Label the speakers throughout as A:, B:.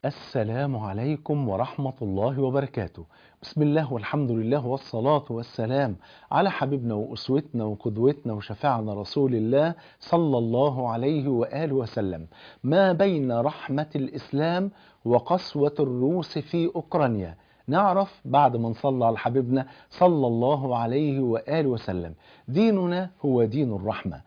A: السلام عليكم ورحمة الله وبركاته بسم الله والحمد لله والصلاة والسلام على حبيبنا وأسوتنا وقدوتنا وشفاعنا رسول الله صلى الله عليه وآله وسلم ما بين رحمة الإسلام وقسوة الروس في أوكرانيا نعرف بعد ما نصلى على حبيبنا صلى الله عليه وآله وسلم ديننا هو دين الرحمة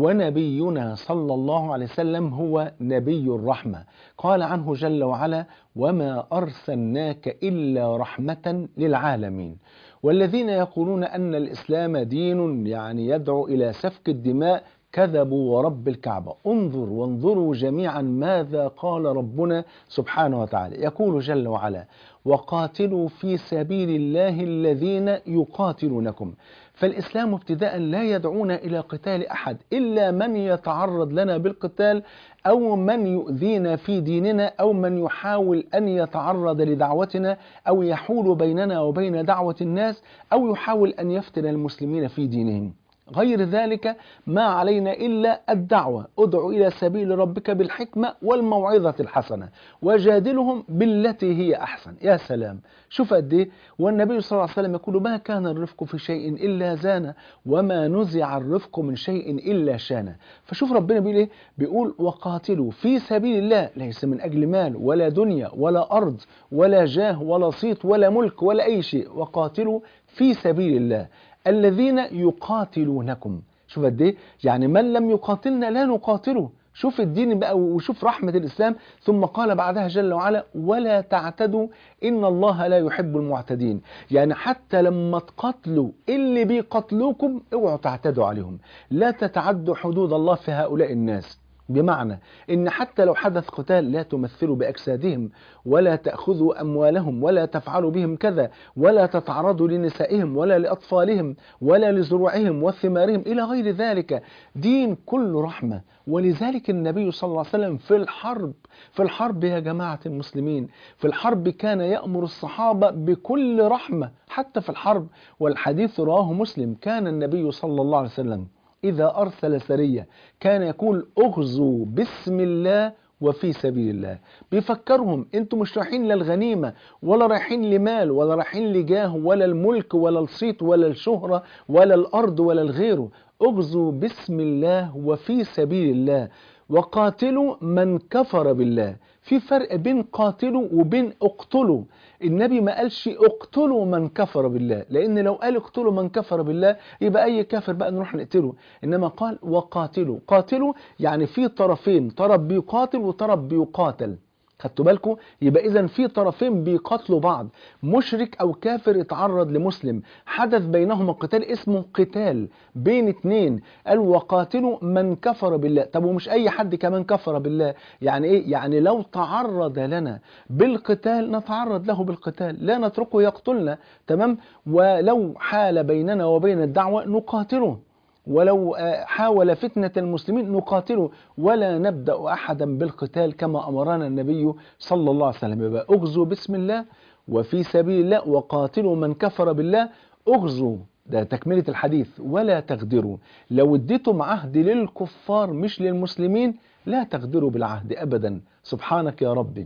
A: ونبينا صلى الله عليه وسلم هو نبي الرحمة قال عنه جل وعلا وما أرسلناك إلا رحمة للعالمين والذين يقولون أن الإسلام دين يعني يدعو إلى سفك الدماء كذبوا ورب الكعبة انظر وانظروا جميعا ماذا قال ربنا سبحانه وتعالى يقول جل وعلا وقاتلوا في سبيل الله الذين يقاتلونكم فالإسلام ابتداء لا يدعونا إلى قتال أحد إلا من يتعرض لنا بالقتال أو من يؤذينا في ديننا أو من يحاول أن يتعرض لدعوتنا أو يحول بيننا وبين دعوة الناس أو يحاول أن يفتن المسلمين في دينهم غير ذلك ما علينا إلا الدعوة ادع إلى سبيل ربك بالحكمة والموعظة الحسنة وجادلهم بالتي هي أحسن يا سلام شوف قد ايه والنبي صلى الله عليه وسلم يقول ما كان الرفق في شيء إلا زانه وما نزع الرفق من شيء إلا شانه فشوف ربنا بيقول ايه بيقول وقاتلوا في سبيل الله ليس من أجل مال ولا دنيا ولا أرض ولا جاه ولا صيت ولا ملك ولا أي شيء وقاتلوا في سبيل الله الذين يقاتلونكم شوف قد ايه يعني من لم يقاتلنا لا نقاتله شوف الدين بقى وشوف رحمة الإسلام ثم قال بعدها جل وعلا ولا تعتدوا إن الله لا يحب المعتدين يعني حتى لما تقاتلوا اللي بيقتلوكم اوعوا تعتدوا عليهم لا تتعدوا حدود الله في هؤلاء الناس بمعنى ان حتى لو حدث قتال لا تمثلوا باجسادهم ولا تاخذوا اموالهم ولا تفعلوا بهم كذا ولا تتعرضوا لنسائهم ولا لاطفالهم ولا لزروعهم وثمارهم الى غير ذلك دين كله رحمه ولذلك النبي صلى الله عليه وسلم في الحرب في الحرب يا جماعه المسلمين في الحرب كان يامر الصحابه بكل رحمه حتى في الحرب والحديث رواه مسلم كان النبي صلى الله عليه وسلم إذا أرسل سرية كان يقول أغزوا بسم الله وفي سبيل الله بيفكرهم انتوا مش رايحين للغنيمة ولا رايحين لمال ولا رايحين لجاه ولا الملك ولا الصيت ولا الشهرة ولا الأرض ولا الغيره اغزوا بسم الله وفي سبيل الله وقاتلوا من كفر بالله في فرق بين قاتلوا وبين اقتلوا النبي ما قالش اقتلوا من كفر بالله لان لو قال اقتلوا من كفر بالله يبقى اي كافر بقى نروح نقتله انما قال وقاتلوا قاتلوا يعني في طرفين طرف بيقاتل وطرف بيقاتل خدتوا بالكم يبقى اذا في طرفين بيقاتلوا بعض مشرك او كافر اتعرض لمسلم حدث بينهما قتال اسمه قتال بين اتنين قال وقاتلوا من كفر بالله طب ومش اي حد كمان كفر بالله يعني ايه يعني لو تعرض لنا بالقتال نتعرض له بالقتال لا نتركه يقتلنا تمام ولو حال بيننا وبين الدعوه نقاتله ولو حاول فتنة المسلمين نقاتله ولا نبدأ أحدا بالقتال كما أمرنا النبي صلى الله عليه وسلم يبقى أغزوا بسم الله وفي سبيل الله وقاتلوا من كفر بالله أغزوا ده تكملة الحديث ولا تغدروا لو اديتم عهد للكفار مش للمسلمين لا تغدروا بالعهد أبدا سبحانك يا ربي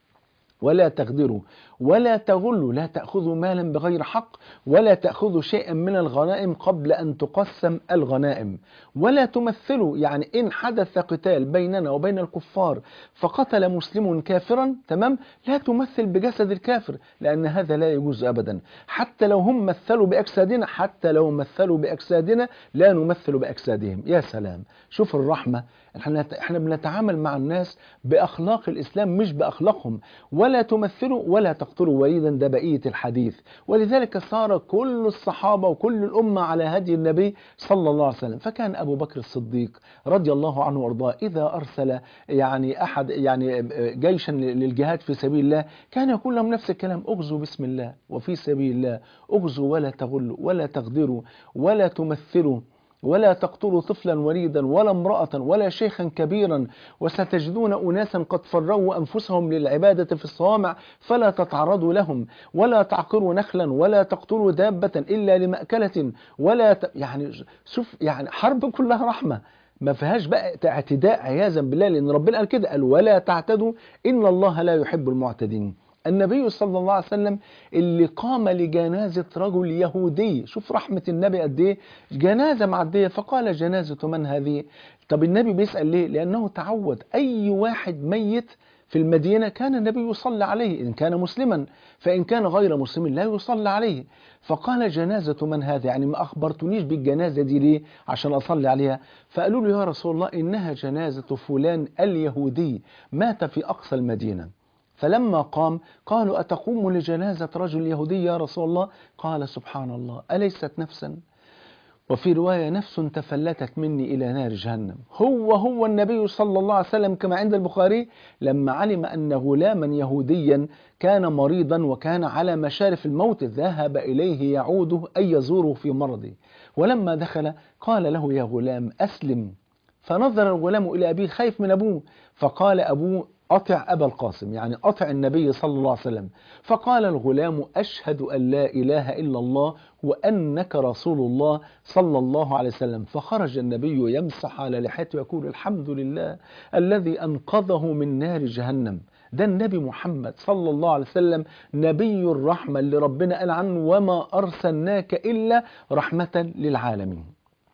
A: ولا تغدروا ولا تغلوا لا تأخذوا مالا بغير حق ولا تأخذوا شيئا من الغنائم قبل أن تقسم الغنائم ولا تمثلوا يعني إن حدث قتال بيننا وبين الكفار فقتل مسلم كافرا تمام لا تمثل بجسد الكافر لأن هذا لا يجوز أبدا حتى لو هم مثلوا بأجسادنا حتى لو مثلوا بأجسادنا لا نمثل بأجسادهم يا سلام شوف الرحمة احنا احنا بنتعامل مع الناس باخلاق الاسلام مش باخلاقهم ولا تمثلوا ولا تقتلوا وليدا ده بقيه الحديث ولذلك صار كل الصحابه وكل الامه على هدي النبي صلى الله عليه وسلم فكان ابو بكر الصديق رضي الله عنه وارضاه اذا ارسل يعني احد يعني جيشا للجهاد في سبيل الله كان يقول لهم نفس الكلام اغزوا بسم الله وفي سبيل الله اغزوا ولا تغلوا ولا تغدروا ولا تمثلوا ولا تقتلوا طفلا وليدا ولا امرأة ولا شيخا كبيرا وستجدون أناسا قد فروا أنفسهم للعبادة في الصوامع فلا تتعرضوا لهم ولا تعقروا نخلا ولا تقتلوا دابة إلا لمأكلة ولا ت... يعني شوف يعني حرب كلها رحمة ما فيهاش بقى اعتداء عياذا بالله لان ربنا قال كده قال ولا تعتدوا ان الله لا يحب المعتدين النبي صلى الله عليه وسلم اللي قام لجنازة رجل يهودي شوف رحمة النبي قد ايه جنازة معدية فقال جنازة من هذه طب النبي بيسأل ليه لأنه تعود أي واحد ميت في المدينة كان النبي يصلى عليه إن كان مسلما فإن كان غير مسلم لا يصلى عليه فقال جنازة من هذا يعني ما أخبرتنيش بالجنازة دي ليه عشان أصلي عليها فقالوا له يا رسول الله إنها جنازة فلان اليهودي مات في أقصى المدينة فلما قام قالوا أتقوم لجنازة رجل يهودي يا رسول الله قال سبحان الله أليست نفسا وفي رواية نفس تفلتت مني إلى نار جهنم هو هو النبي صلى الله عليه وسلم كما عند البخاري لما علم أن غلاما يهوديا كان مريضا وكان على مشارف الموت ذهب إليه يعوده أي يزوره في مرضه ولما دخل قال له يا غلام أسلم فنظر الغلام إلى أبيه خايف من أبوه فقال أبوه أطع أبا القاسم يعني أطع النبي صلى الله عليه وسلم فقال الغلام أشهد أن لا إله إلا الله وأنك رسول الله صلى الله عليه وسلم فخرج النبي يمسح على لحيته ويقول الحمد لله الذي أنقذه من نار جهنم ده النبي محمد صلى الله عليه وسلم نبي الرحمة اللي ربنا قال عنه وما أرسلناك إلا رحمة للعالمين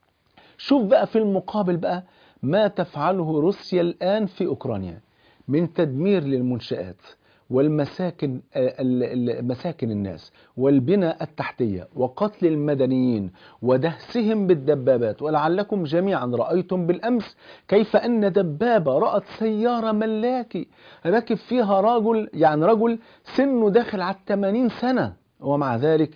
A: شوف بقى في المقابل بقى ما تفعله روسيا الآن في أوكرانيا من تدمير للمنشآت والمساكن مساكن الناس والبنى التحتية وقتل المدنيين ودهسهم بالدبابات ولعلكم جميعا رأيتم بالأمس كيف أن دبابة رأت سيارة ملاكي ركب فيها رجل يعني رجل سنه داخل على 80 سنة ومع ذلك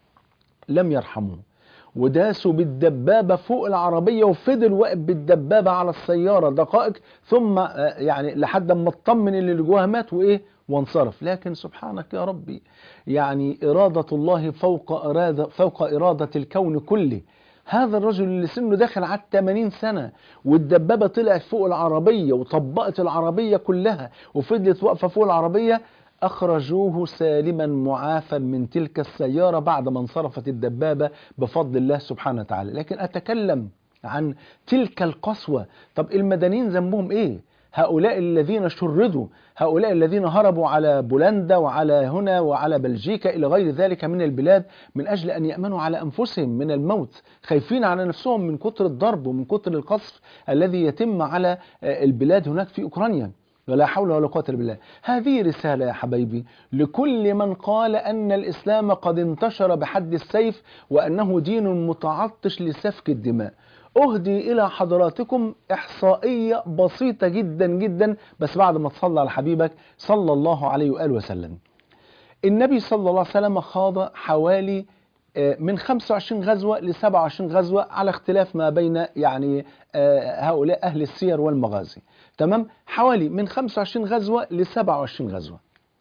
A: لم يرحموه وداسوا بالدبابة فوق العربية وفضل واقف بالدبابة على السيارة دقائق ثم يعني لحد ما اطمن اللي جواها مات وايه وانصرف لكن سبحانك يا ربي يعني إرادة الله فوق إرادة, فوق إرادة الكون كله هذا الرجل اللي سنه داخل على 80 سنة والدبابة طلعت فوق العربية وطبقت العربية كلها وفضلت واقفة فوق العربية أخرجوه سالما معافا من تلك السيارة بعد ما انصرفت الدبابة بفضل الله سبحانه وتعالى لكن أتكلم عن تلك القسوة طب المدنيين ذنبهم إيه هؤلاء الذين شردوا هؤلاء الذين هربوا على بولندا وعلى هنا وعلى بلجيكا إلى غير ذلك من البلاد من أجل أن يأمنوا على أنفسهم من الموت خايفين على نفسهم من كتر الضرب ومن كتر القصف الذي يتم على البلاد هناك في أوكرانيا ولا حول ولا قوة إلا بالله هذه رسالة يا حبايبي لكل من قال أن الإسلام قد انتشر بحد السيف وأنه دين متعطش لسفك الدماء أهدي إلى حضراتكم إحصائية بسيطة جدا جدا بس بعد ما تصلى على حبيبك صلى الله عليه وآله وسلم النبي صلى الله عليه وسلم خاض حوالي من 25 غزوة ل 27 غزوة على اختلاف ما بين يعني هؤلاء أهل السير والمغازي تمام حوالي من 25 غزوة ل 27 غزوة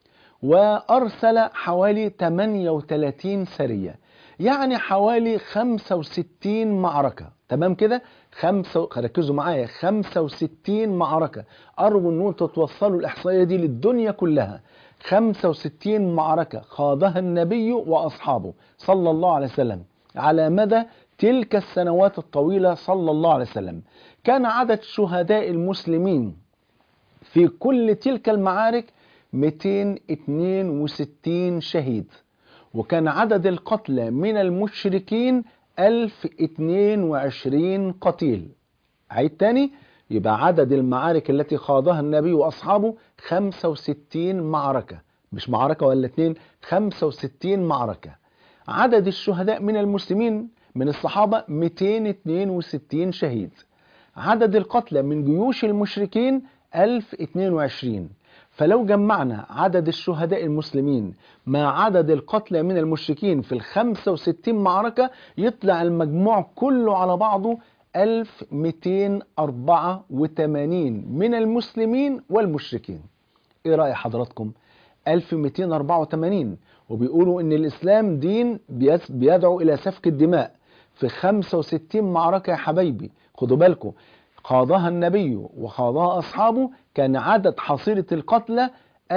A: وأرسل حوالي 38 سرية يعني حوالي 65 معركة تمام كده خمسة ركزوا معايا 65 معركة أرجو أن انتوا توصلوا الإحصائية دي للدنيا كلها 65 معركة خاضها النبي وأصحابه صلى الله عليه وسلم على مدى تلك السنوات الطويلة صلى الله عليه وسلم كان عدد شهداء المسلمين في كل تلك المعارك 262 شهيد وكان عدد القتلى من المشركين 1022 قتيل عيد تاني يبقى عدد المعارك التي خاضها النبي وأصحابه 65 معركة مش معركة ولا اتنين 65 معركة عدد الشهداء من المسلمين من الصحابة 262 شهيد عدد القتلى من جيوش المشركين 1022 فلو جمعنا عدد الشهداء المسلمين مع عدد القتلى من المشركين في ال 65 معركة يطلع المجموع كله على بعضه 1284 من المسلمين والمشركين ايه رأي حضراتكم 1284 وبيقولوا ان الاسلام دين بيدعو الى سفك الدماء في 65 معركة يا حبايبي خدوا بالكم خاضها النبي وخاضها أصحابه كان عدد حصيلة القتلى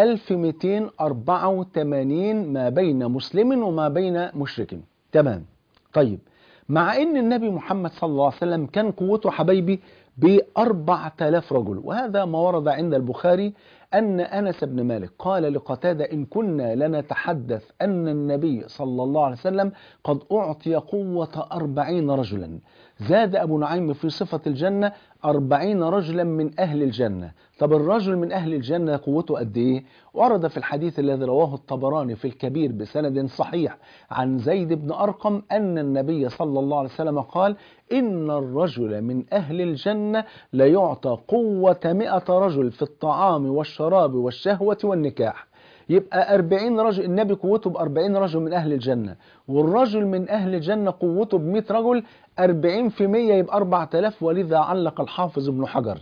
A: 1284 ما بين مسلم وما بين مشرك تمام طيب مع ان النبي محمد صلى الله عليه وسلم كان قوته حبايبي بأربعة آلاف رجل وهذا ما ورد عند البخاري أن أنس بن مالك قال لقتادة إن كنا لنتحدث أن النبي صلى الله عليه وسلم قد أعطي قوة أربعين رجلا زاد أبو نعيم في صفة الجنة أربعين رجلا من أهل الجنة طب الرجل من أهل الجنة قوته قد إيه ورد في الحديث الذي رواه الطبراني في الكبير بسند صحيح عن زيد بن أرقم أن النبي صلى الله عليه وسلم قال إن الرجل من أهل الجنة ليعطى قوة مئة رجل في الطعام والشراب والشهوة والنكاح يبقى أربعين رجل النبي قوته بأربعين رجل من أهل الجنة والرجل من أهل الجنة قوته بمئة رجل أربعين في مية يبقى أربعة آلاف ولذا علق الحافظ ابن حجر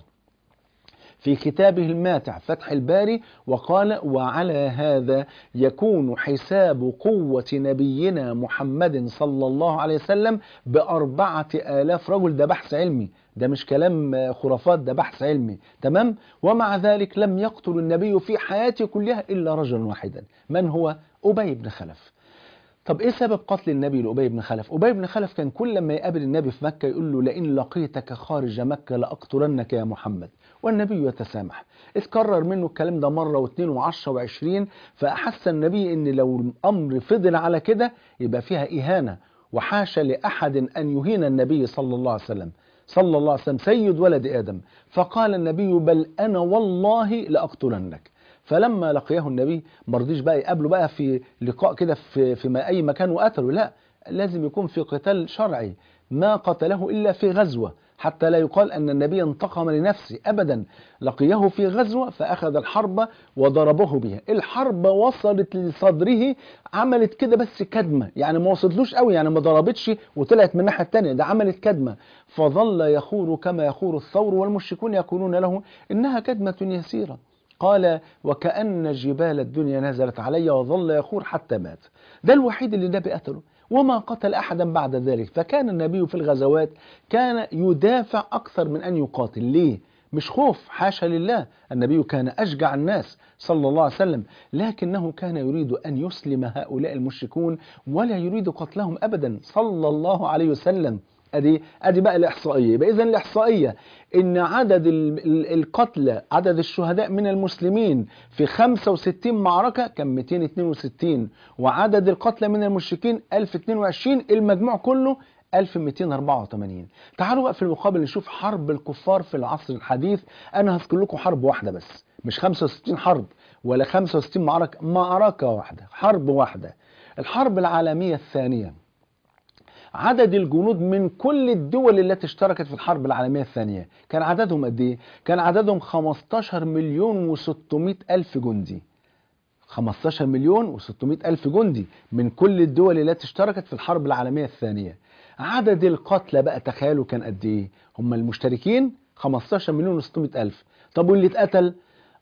A: في كتابه الماتع فتح الباري وقال وعلى هذا يكون حساب قوة نبينا محمد صلى الله عليه وسلم بأربعة آلاف رجل ده بحث علمي ده مش كلام خرافات ده بحث علمي تمام ومع ذلك لم يقتل النبي في حياته كلها إلا رجلا واحدا من هو أبي بن خلف طب ايه سبب قتل النبي لأبي بن خلف أبي بن خلف كان كل ما يقابل النبي في مكة يقول له لئن لقيتك خارج مكة لأقتلنك يا محمد والنبي يتسامح اتكرر منه الكلام ده مرة واثنين وعشرة وعشرين فأحس النبي ان لو الأمر فضل على كده يبقى فيها إهانة وحاشا لأحد أن يهين النبي صلى الله عليه وسلم صلى الله عليه وسلم سيد ولد آدم فقال النبي بل أنا والله لأقتلنك فلما لقيه النبي مرضيش بقى يقابله بقى في لقاء كده في, في ما أي مكان وقتله لا لازم يكون في قتال شرعي ما قتله إلا في غزوة حتى لا يقال أن النبي انتقم لنفسه أبدا لقيه في غزوة فأخذ الحرب وضربه بها الحرب وصلت لصدره عملت كده بس كدمة يعني ما وصلتلوش قوي يعني ما ضربتش وطلعت من الناحية التانية ده عملت كدمة فظل يخور كما يخور الثور والمشركون يقولون له إنها كدمة يسيرة قال وكأن جبال الدنيا نزلت علي وظل يخور حتى مات ده الوحيد اللي النبي قتله وما قتل أحدا بعد ذلك فكان النبي في الغزوات كان يدافع أكثر من أن يقاتل ليه؟ مش خوف حاشا لله النبي كان أشجع الناس صلى الله عليه وسلم لكنه كان يريد أن يسلم هؤلاء المشركون ولا يريد قتلهم أبدا صلى الله عليه وسلم ادي ادي بقى الاحصائيه يبقى اذا الاحصائيه ان عدد القتلى عدد الشهداء من المسلمين في 65 معركه كان 262 وعدد القتلى من المشركين 1022 المجموع كله 1284 تعالوا بقى في المقابل نشوف حرب الكفار في العصر الحديث انا هذكر لكم حرب واحده بس مش 65 حرب ولا 65 معركه معركه واحده حرب واحده الحرب العالميه الثانيه عدد الجنود من كل الدول التي اشتركت في الحرب العالمية الثانية كان عددهم قد ايه؟ كان عددهم 15 مليون و600 ألف جندي 15 مليون و600 ألف جندي من كل الدول التي اشتركت في الحرب العالمية الثانية عدد القتلى بقى تخيلوا كان قد ايه؟ هم المشتركين 15 مليون و600 ألف طب واللي اتقتل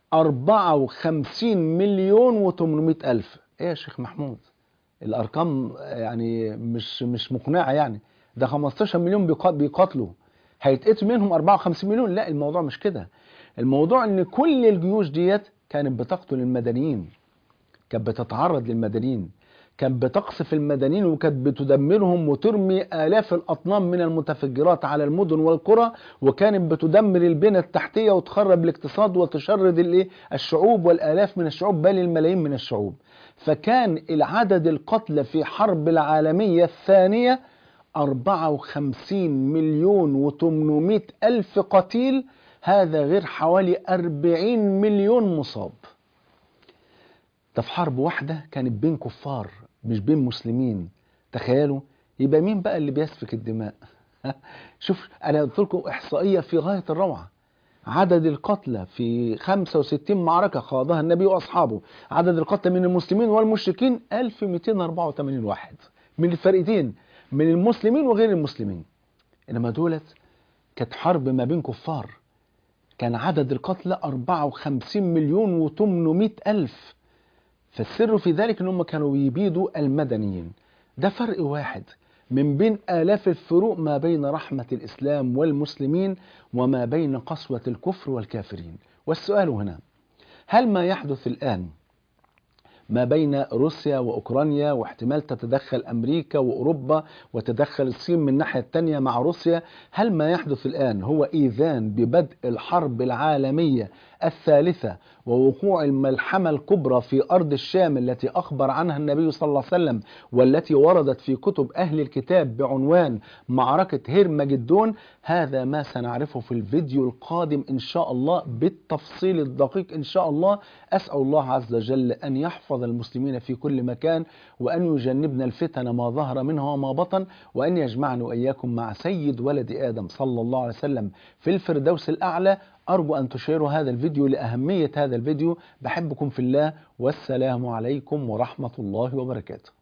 A: 54 مليون و800 ألف ايه يا شيخ محمود الارقام يعني مش مش مقنعه يعني ده 15 مليون بيقاتلوا هيتقتل منهم 54 مليون لا الموضوع مش كده الموضوع ان كل الجيوش ديت كانت بتقتل المدنيين كانت بتتعرض للمدنيين كانت بتقصف المدنيين وكانت بتدمرهم وترمي آلاف الأطنان من المتفجرات على المدن والقرى وكانت بتدمر البنى التحتية وتخرب الاقتصاد وتشرد الايه الشعوب والآلاف من الشعوب بل الملايين من الشعوب فكان العدد القتلى في حرب العالمية الثانية 54 مليون و800 ألف قتيل هذا غير حوالي 40 مليون مصاب ده في حرب واحدة كانت بين كفار مش بين مسلمين تخيلوا يبقى مين بقى اللي بيسفك الدماء شوف انا قلت لكم احصائيه في غايه الروعه عدد القتلى في 65 معركة خاضها النبي وأصحابه عدد القتلى من المسلمين والمشركين 1284 واحد من الفريقين من المسلمين وغير المسلمين إنما دولت كانت حرب ما بين كفار كان عدد القتلى 54 مليون و800 ألف فالسر في ذلك أنهم كانوا يبيدوا المدنيين ده فرق واحد من بين آلاف الفروق ما بين رحمة الإسلام والمسلمين وما بين قسوة الكفر والكافرين والسؤال هنا هل ما يحدث الآن ما بين روسيا وأوكرانيا واحتمال تتدخل أمريكا وأوروبا وتدخل الصين من الناحية التانية مع روسيا هل ما يحدث الآن هو إيذان ببدء الحرب العالمية الثالثة ووقوع الملحمة الكبرى في أرض الشام التي أخبر عنها النبي صلى الله عليه وسلم والتي وردت في كتب أهل الكتاب بعنوان معركة هرمجدون هذا ما سنعرفه في الفيديو القادم إن شاء الله بالتفصيل الدقيق إن شاء الله أسأل الله عز وجل أن يحفظ المسلمين في كل مكان وأن يجنبنا الفتن ما ظهر منها وما بطن وأن يجمعنا وإياكم مع سيد ولد آدم صلى الله عليه وسلم في الفردوس الأعلى أرجو أن تشيروا هذا الفيديو لأهمية هذا الفيديو بحبكم في الله والسلام عليكم ورحمة الله وبركاته